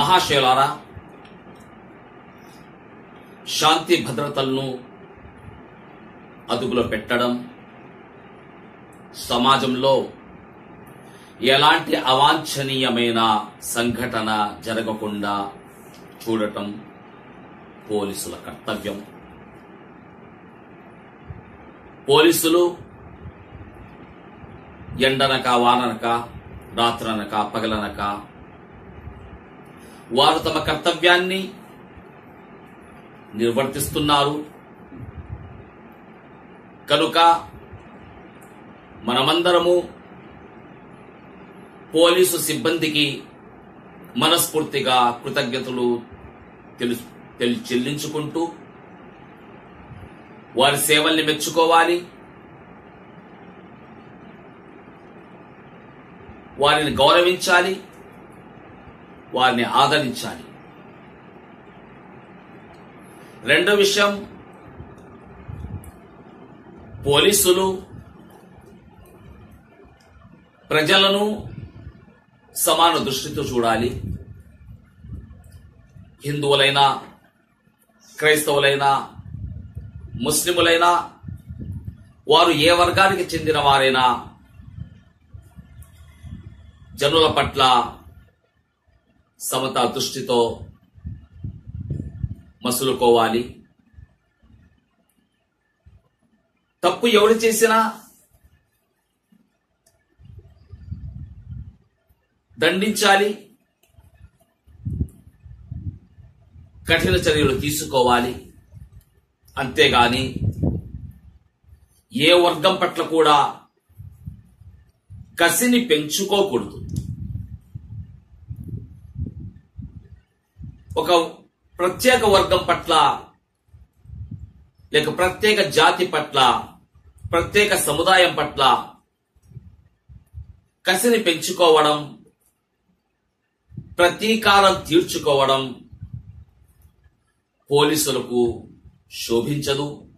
మహాశయులారా శాంతి భద్రతలను అదుపులో పెట్టడం సమాజంలో ఎలాంటి అవాంఛనీయమైన సంఘటన జరగకుండా చూడటం పోలీసుల కర్తవ్యం పోలీసులు ఎండనక వాననక రాత్రనక పగలనక వారు తమ కర్తవ్యాన్ని నిర్వర్తిస్తున్నారు కనుక మనమందరము పోలీసు సిబ్బందికి మనస్ఫూర్తిగా కృతజ్ఞతలు తెలుసు తెలి- చెల్లించుకుంటూ వారి సేవల్ని మెచ్చుకోవాలి వారిని గౌరవించాలి వారిని ఆదరించాలి రెండో విషయం పోలీసులు ప్రజలను సమాన దృష్టితో చూడాలి హిందువులైనా క్రైస్తవులైనా ముస్లిములైనా వారు ఏ వర్గానికి చెందిన వారైనా జనుల పట్ల సమతా దృష్టితో మసులుకోవాలి తప్పు ఎవడు చేసినా దండించాలి కఠిన చర్యలు తీసుకోవాలి అంతేగాని ఏ వర్గం పట్ల కూడా కసిని పెంచుకోకూడదు ఒక ప్రత్యేక వర్గం పట్ల లేక ప్రత్యేక జాతి పట్ల ప్రత్యేక సముదాయం పట్ల కసిని పెంచుకోవడం ప్రతీకారం తీర్చుకోవడం పోలీసులకు శోభించదు